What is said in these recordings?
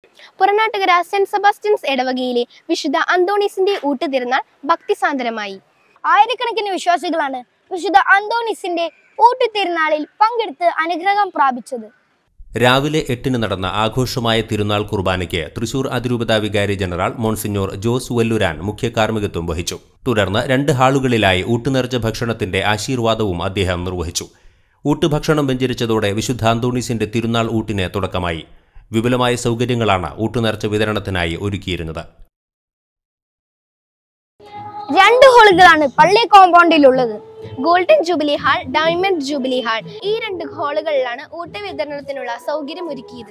Puranattukara saint Sebastian's ഇടവകയിലെ വിശുദ്ധ അന്തോണീസിന്റെ ഊട്ടുതിരുന്നാൾ ഭക്തിസാന്ദ്രമായി ആയിരക്കണക്കിന് വിശ്വാസികളാണ് വിശുദ്ധ അന്തോണിസിന്റെ ഊട്ടുതിരുനാളിൽ പങ്കെടുത്ത് അനുഗ്രഹം പ്രാപിച്ചത് രാവിലെ എട്ടിന് നടന്ന ആഘോഷമായ തിരുനാൾ കുർബാനയ്ക്ക് തൃശൂർ അതിരൂപത വികാരി ജനറൽ മോൺസിഞ്ഞോർ ജോസ് വല്ലുരാൻ മുഖ്യ കാർമ്മികത്വം വഹിച്ചു തുടർന്ന് രണ്ട് ഹാളുകളിലായി ഊട്ടുനേർച്ച ഭക്ഷണത്തിന്റെ ആശീർവാദവും അദ്ദേഹം നിർവഹിച്ചു ഊട്ടുഭക്ഷണം വെഞ്ചരിച്ചതോടെ വിശുദ്ധ അന്തോണീസിന്റെ തിരുനാൾ ഊട്ടിന് തുടക്കമായി വിപുലമായ സൗകര്യങ്ങളാണ് ഊട്ടുനേർച്ച വിതരണത്തിനായി ഒരുക്കിയിരുന്നത് രണ്ട് ഹോളുകളാണ് പള്ളി കോമ്പൗണ്ടിലുള്ളത് golden jubilee hall diamond jubilee hall ഈ രണ്ട് ഹാളുകളിലാണ് ഊട്ട് വിതരണത്തിനുള്ള സൗകര്യം ഒരുക്കിയത്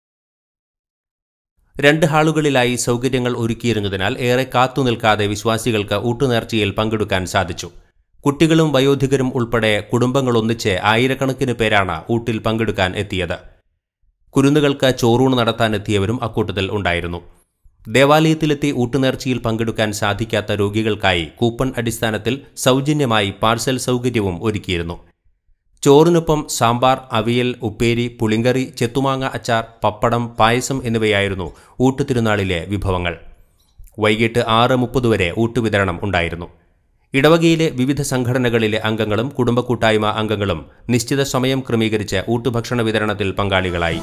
രണ്ട് ഹാളുകളിലായി സൗകര്യങ്ങൾ ഒരുക്കിയിരുന്നതിനാൽ ഏറെ കാത്തുനിൽക്കാതെ വിശ്വാസികൾക്ക് ഊട്ടുനേർച്ചയിൽ പങ്കെടുക്കാൻ സാധിച്ചു കുട്ടികളും വയോധികരും ഉൾപ്പെടെ കുടുംബങ്ങളൊന്നിച്ച് ആയിരക്കണക്കിന് പേരാണ് ഊട്ടിൽ പങ്കെടുക്കാൻ എത്തിയത് കുരുന്നുകൾക്ക് ചോറൂണ് നടത്താനെത്തിയവരും അക്കൂട്ടത്തിൽ ഉണ്ടായിരുന്നു ദേവാലയത്തിലെത്തി ഊട്ടുനേർച്ചയിൽ പങ്കെടുക്കാൻ സാധിക്കാത്ത രോഗികൾക്കായി കൂപ്പൺ അടിസ്ഥാനത്തിൽ സൗജന്യമായി പാർസൽ സൗകര്യവും ഒരുക്കിയിരുന്നു ചോറിനൊപ്പം സാമ്പാർ അവിയൽ ഉപ്പേരി പുളിങ്കറി ചെത്തുമാങ്ങ അച്ചാർ പപ്പടം പായസം എന്നിവയായിരുന്നു ഊട്ടുതിരുനാളിലെ വിഭവങ്ങൾ വൈകിട്ട് ആറ് മുപ്പത് വരെ ഊട്ടുവിതരണം ഉണ്ടായിരുന്നു ഇടവകയിലെ വിവിധ സംഘടനകളിലെ അംഗങ്ങളും കുടുംബ കൂട്ടായ്മ അംഗങ്ങളും നിശ്ചിത സമയം ക്രമീകരിച്ച് ഊട്ടുഭക്ഷണ വിതരണത്തിൽ പങ്കാളികളായി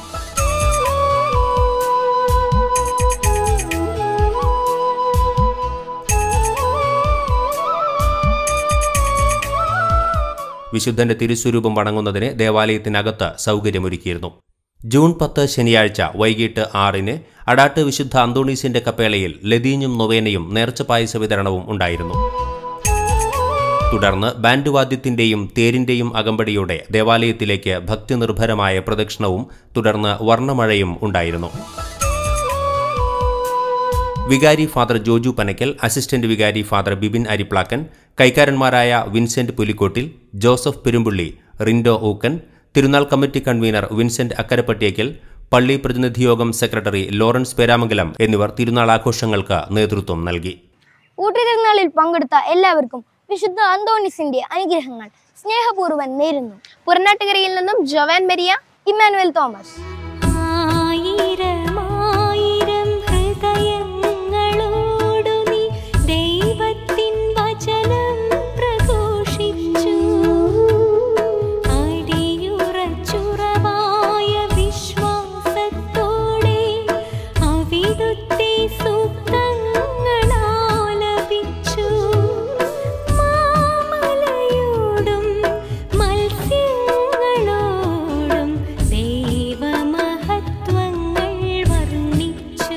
വിശുദ്ധന്റെ തിരുസ്വരൂപം വണങ്ങുന്നതിന് ദേവാലയത്തിനകത്ത് സൗകര്യമൊരുക്കിയിരുന്നു ജൂൺ പത്ത് ശനിയാഴ്ച വൈകിട്ട് ആറിന് അടാട്ട് വിശുദ്ധ അന്തോണീസിന്റെ കപ്പേളയിൽ ലതീഞ്ഞും നൊവേനയും നേർച്ച പായസ വിതരണവും ഉണ്ടായിരുന്നു തുടർന്ന് ബാൻഡ് വാദ്യത്തിന്റെയും തേരിന്റെയും അകമ്പടിയോടെ ദേവാലയത്തിലേക്ക് ഭക്തിനിർഭരമായ പ്രദക്ഷിണവും തുടർന്ന് വർണ്ണമഴയും ഉണ്ടായിരുന്നു വികാരി ഫാദർ ജോജു പനക്കൽ അസിസ്റ്റന്റ് വികാരി ഫാദർ ബിബിൻ അരിപ്ലാക്കൻ കൈക്കാരന്മാരായ വിൻസെന്റ് പുലിക്കോട്ടിൽ ജോസഫ് പെരുമ്പുള്ളി റിൻഡോ ഊക്കൻ തിരുനാൾ കമ്മിറ്റി കൺവീനർ വിൻസെന്റ് അക്കരപ്പട്ടിയക്കൽ പള്ളി പ്രതിനിധിയോഗം സെക്രട്ടറി ലോറൻസ് പേരാമംഗലം എന്നിവർ തിരുനാൾ ആഘോഷങ്ങൾക്ക് നേതൃത്വം നൽകി ഊട്ടുതിരുനാളിൽ പങ്കെടുത്ത എല്ലാവർക്കും വിശുദ്ധ അന്തോണിസിന്റെ അനുഗ്രഹങ്ങൾ സ്നേഹപൂർവ്വം നേരുന്നു പുറനാട്ടുകരയിൽ നിന്നും ജോവാൻ മരിയ ഇമ്മാനുവൽ തോമസ് ആയിരമായിരം ഹൃദയങ്ങളോടു നീ ദൈവത്തിൻ വചനം പ്രഘോഷിച്ചു അടിയുറച്ചുറവായ വിശ്വാസത്തോടെ അവിടുത്തെ സൂക്തങ്ങളാലപിച്ചു മാമലയോടും മത്സ്യങ്ങളോടും ദൈവമഹത്വങ്ങൾ വർണ്ണിച്ചു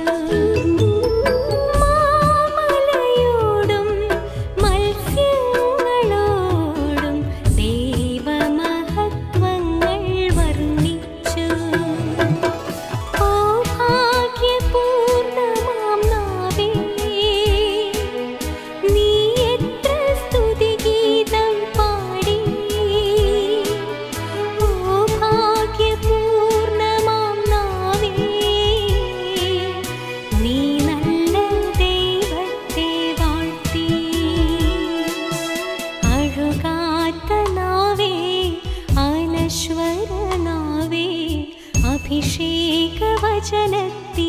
മാമലയോടും മത്സ്യങ്ങളോടും ദൈവമഹത്വങ്ങൾ വർണ്ണിച്ചു ഓ ഭാഗ്യപൂർണമാം നാവേ നീ എത്ര സ്തുതിഗീതം പാടി ഓ ഭാഗ്യപൂർണമാം നാവേ നീ നല്ല ദൈവത്തെ വാഴ്ത്തി അഴുകാത്ത നാവേ അനശ്വര നാവേ അഭിഷേക വചനത്തി